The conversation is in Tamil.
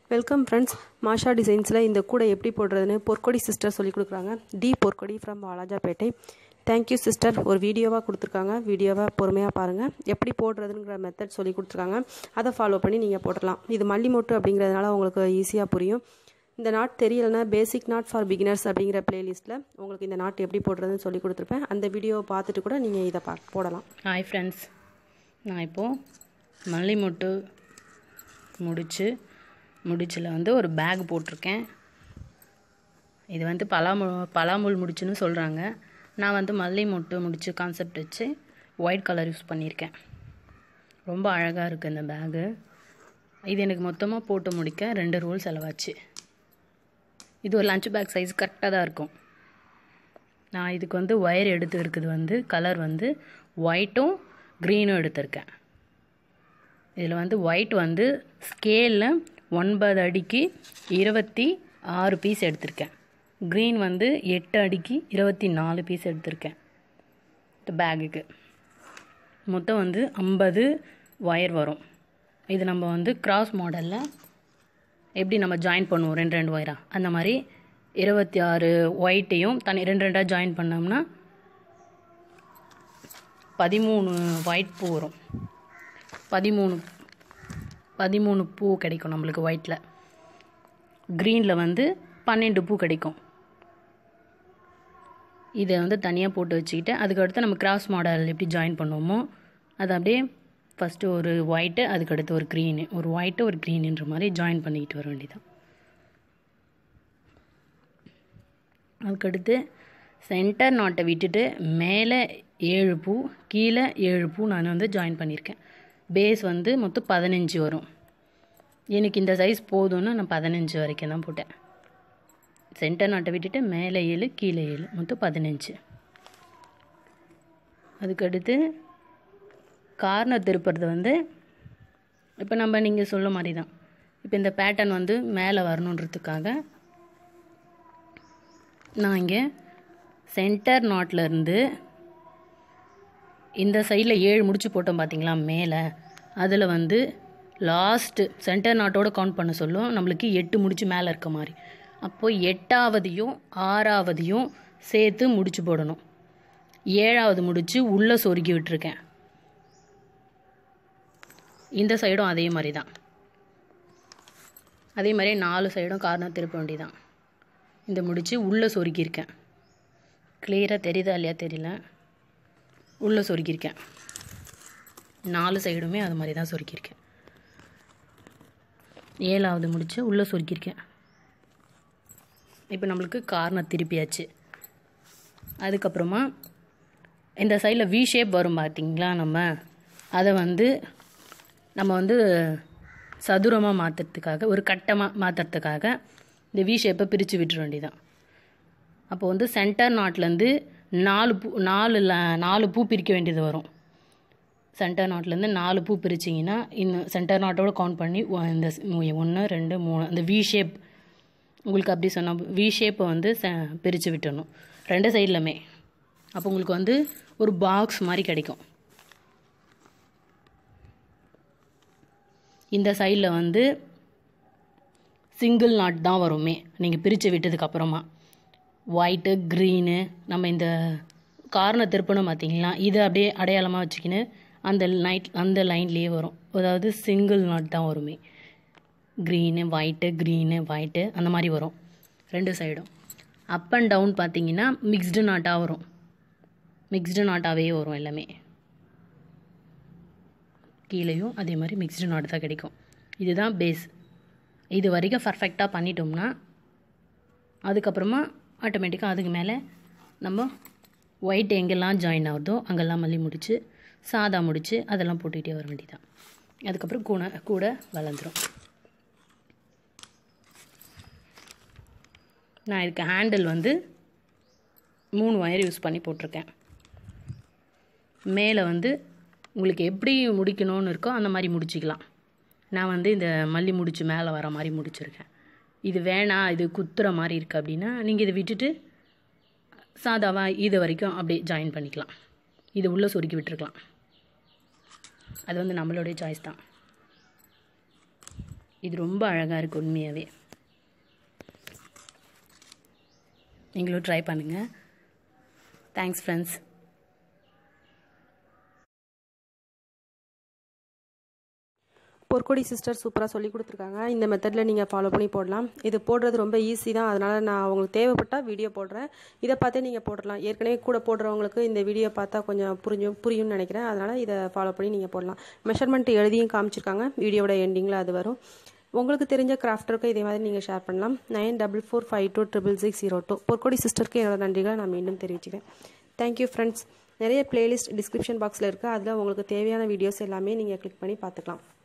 வெல்கம் ஃப்ரெண்ட்ஸ் மாஷா டிசைன்ஸில் இந்த கூடை எப்படி போடுறதுன்னு பொற்கொடி சிஸ்டர் சொல்லி கொடுக்குறாங்க டி Porkodi from Walajapet thank you sister ஒரு வீடியோவாக கொடுத்துருக்காங்க வீடியோவை பொறுமையாக பாருங்கள் எப்படி போடுறதுங்கிற மெத்தட் சொல்லி கொடுத்துருக்காங்க அதை ஃபாலோ பண்ணி நீங்கள் போட்டுடலாம் இது மல்லி மொட்டு அப்படிங்கிறதுனால உங்களுக்கு ஈஸியாக புரியும் இந்த நாட் தெரியலைன்னா பேசிக் நாட் ஃபார் பிகினர்ஸ் அப்படிங்கிற பிளேலிஸ்ட்டில் உங்களுக்கு இந்த நாட் எப்படி போடுறதுன்னு சொல்லி கொடுத்துருப்பேன் அந்த வீடியோவை பார்த்துட்டு கூட நீங்கள் இதை பா போடலாம் ஹாய் ஃப்ரெண்ட்ஸ் நான் இப்போது மல்லி மொட்டு முடிச்சு முடிச்சில் வந்து ஒரு பேக் போட்டிருக்கேன் இது வந்து பலாமு பலாமுள் முடிச்சுன்னு சொல்கிறாங்க நான் வந்து மல்லி மொட்டு முடிச்சு கான்செப்ட் வச்சு ஒயிட் கலர் யூஸ் பண்ணியிருக்கேன் ரொம்ப அழகாக இருக்குது இந்த பேகு இது எனக்கு மொத்தமாக போட்டு முடிக்க ரெண்டு ரோல் செலவாச்சு இது ஒரு லஞ்ச் பேக் சைஸ் கரெக்டாக தான் இருக்கும் நான் இதுக்கு வந்து ஒயர் எடுத்து இருக்குது வந்து கலர் வந்து ஒயிட்டும் க்ரீனும் எடுத்திருக்கேன் இதில் வந்து ஒயிட் வந்து ஸ்கேலில் ஒன்பது அடிக்கு இருபத்தி ஆறு பீஸ் எடுத்திருக்கேன் க்ரீன் வந்து எட்டு அடிக்கு இருபத்தி நாலு பீஸ் எடுத்திருக்கேன் இந்த பேகுக்கு மொத்தம் வந்து ஐம்பது ஒயர் வரும் இது நம்ம வந்து கிராஸ் மாடலில் எப்படி நம்ம ஜாயின் பண்ணுவோம் ரெண்டு ரெண்டு ஒயராக அந்த மாதிரி இருபத்தி ஆறு ஒயிட்டையும் தனி ரெண்டு ரெண்டாக ஜாயின் பண்ணோம்னா பதிமூணு ஒயிட் பூ வரும் பதிமூணு பதிமூணு பூ கிடைக்கும் நம்மளுக்கு ஒயிட்டில் க்ரீனில் வந்து பன்னெண்டு பூ கிடைக்கும் இதை வந்து தனியாக போட்டு வச்சுக்கிட்டு அதுக்கடுத்து நம்ம கிராஸ் மாடல் எப்படி ஜாயின் பண்ணுவோமோ அது அப்படியே ஃபஸ்ட்டு ஒரு ஒயிட்டு அதுக்கடுத்து ஒரு க்ரீனு ஒரு ஒயிட்டு ஒரு க்ரீனுன்ற மாதிரி ஜாயின் பண்ணிக்கிட்டு வர வேண்டியதான் அதுக்கடுத்து சென்டர் நாட்டை விட்டுட்டு மேலே ஏழு பூ கீழே ஏழு பூ நான் வந்து ஜாயின் பண்ணியிருக்கேன் பேஸ் வந்து மொத்தம் பதினஞ்சு வரும் எனக்கு இந்த சைஸ் போதும்னு நான் பதினஞ்சு வரைக்கும் தான் போட்டேன் சென்டர் நாட்டை விட்டுட்டு மேலே ஏழு கீழே ஏழு மொத்தம் பதினஞ்சு அதுக்கடுத்து கார்னர் திருப்புறது வந்து இப்போ நம்ம நீங்கள் சொல்ல மாதிரி தான் இப்போ இந்த பேட்டர்ன் வந்து மேலே வரணுன்றதுக்காக நான் இங்கே சென்டர் நாட்லேருந்து இந்த சைடில் ஏழு முடிச்சு போட்டோம் பார்த்தீங்களா மேலே அதில் வந்து லாஸ்ட்டு சென்டர் நாட்டோட கவுண்ட் பண்ண சொல்லும் நம்மளுக்கு எட்டு முடிச்சு மேலே இருக்க மாதிரி அப்போது எட்டாவதையும் ஆறாவதையும் சேர்த்து முடிச்சு போடணும் ஏழாவது முடிச்சு உள்ளே சொருகி விட்டுருக்கேன் இந்த சைடும் அதே மாதிரி தான் அதே மாதிரி நாலு சைடும் கார்னர் திருப்ப வேண்டியதான் இந்த முடிச்சு உள்ளே சொருக்கியிருக்கேன் கிளியராக தெரியுதா இல்லையா தெரியல உள்ளே சொருக்கியிருக்கேன் நாலு சைடுமே அது மாதிரி தான் சொருக்கியிருக்கேன் ஏழாவது முடிச்சு உள்ளே சொருக்கியிருக்கேன் இப்போ நம்மளுக்கு கார்னர் திருப்பியாச்சு அதுக்கப்புறமா இந்த சைடில் வி ஷேப் வரும் பார்த்தீங்களா நம்ம அதை வந்து நம்ம வந்து சதுரமாக மாற்றுறதுக்காக ஒரு கட்டமாக மாற்றுறதுக்காக இந்த வி ஷேப்பை பிரித்து விட்டுற வேண்டியதான் அப்போ வந்து சென்டர் நாட்லேருந்து நாலு பூ நாலு நாலு பூ பிரிக்க வேண்டியது வரும் சென்டர் நாட்லேருந்து நாலு பூ பிரிச்சிங்கன்னா இன்னும் சென்டர் நாட்டோட கவுண்ட் பண்ணி இந்த ஒன்று ரெண்டு மூணு அந்த வி ஷேப் உங்களுக்கு அப்படி சொன்னால் வி ஷேப்பை வந்து பிரித்து விட்டுடணும் ரெண்டு சைட்லையுமே அப்போ உங்களுக்கு வந்து ஒரு பாக்ஸ் மாதிரி கிடைக்கும் இந்த சைடில் வந்து சிங்கிள் நாட் தான் வருமே நீங்கள் பிரித்து விட்டதுக்கப்புறமா ஒயிட்டு க்ரீனு நம்ம இந்த கார்னர் திருப்பணும் பார்த்தீங்களா இதை அப்படியே அடையாளமாக வச்சுக்கின்னு அந்த நைட் அந்த லைன்லேயே வரும் அதாவது சிங்கிள் நாட் தான் வருமே க்ரீனு ஒயிட்டு க்ரீனு ஒயிட்டு அந்த மாதிரி வரும் ரெண்டு சைடும் அப் அண்ட் டவுன் பார்த்தீங்கன்னா மிக்ஸ்டு நாட்டாக வரும் மிக்ஸ்டு நாட்டாகவே வரும் எல்லாமே கீழேயும் அதே மாதிரி மிக்ஸ்டு நாட் தான் கிடைக்கும் இதுதான் பேஸ் இது வரைக்கும் பர்ஃபெக்டாக பண்ணிட்டோம்னா அதுக்கப்புறமா ஆட்டோமேட்டிக்காக அதுக்கு மேலே நம்ம ஒயிட் எங்கெல்லாம் ஜாயின் ஆகுதோ அங்கெல்லாம் மல்லி முடித்து சாதா முடித்து அதெல்லாம் போட்டுக்கிட்டே வர வேண்டியதான் அதுக்கப்புறம் கூட கூட வளர்ந்துடும் நான் இதுக்கு ஹேண்டில் வந்து மூணு ஒயர் யூஸ் பண்ணி போட்டிருக்கேன் மேலே வந்து உங்களுக்கு எப்படி முடிக்கணும்னு இருக்கோ அந்த மாதிரி முடிச்சிக்கலாம் நான் வந்து இந்த மல்லி முடிச்சு மேலே வர மாதிரி முடிச்சிருக்கேன் இது வேணாம் இது குத்துற மாதிரி இருக்குது அப்படின்னா நீங்கள் இதை விட்டுட்டு சாதாவாக இது வரைக்கும் அப்படியே ஜாயின் பண்ணிக்கலாம் இது உள்ளே சொருக்கி விட்டுருக்கலாம் அது வந்து நம்மளுடைய சாய்ஸ் தான் இது ரொம்ப அழகாக இருக்குது உண்மையாகவே நீங்களும் ட்ரை பண்ணுங்கள் தேங்க்ஸ் ஃப்ரெண்ட்ஸ் பொற்கொடி சிஸ்டர் சூப்பராக சொல்லி கொடுத்துருக்காங்க இந்த மெத்தடில் நீங்கள் ஃபாலோ பண்ணி போடலாம் இது போடுறது ரொம்ப ஈஸி தான் அதனால் நான் உங்களுக்கு தேவைப்பட்டால் வீடியோ போடுறேன் இதை பார்த்தே நீங்கள் போடலாம் ஏற்கனவே கூட போடுறவங்களுக்கு இந்த வீடியோ பார்த்தா கொஞ்சம் புரிஞ்சும் புரியும்னு நினைக்கிறேன் அதனால் இதை ஃபாலோ பண்ணி நீங்கள் போடலாம் மெஷர்மெண்ட் எழுதியும் காமிச்சிருக்காங்க வீடியோட எண்டிங்கில் அது வரும் உங்களுக்கு தெரிஞ்ச கிராஃப்டருக்கு இதே மாதிரி நீங்கள் ஷேர் பண்ணலாம் nine double four five two triple six zero two Porkodi சிஸ்டருக்கு என்னோட நன்றிகளை நான் மீண்டும் தெரிவிச்சுக்கிறேன் தேங்க்யூ ஃப்ரெண்ட்ஸ் நிறைய பிளேலிஸ்ட் டிஸ்கிரிப்ஷன் பாக்ஸில் இருக்குது அதில் உங்களுக்கு தேவையான வீடியோஸ் எல்லாமே நீங்கள் கிளிக் பண்ணி பார்த்துக்கலாம்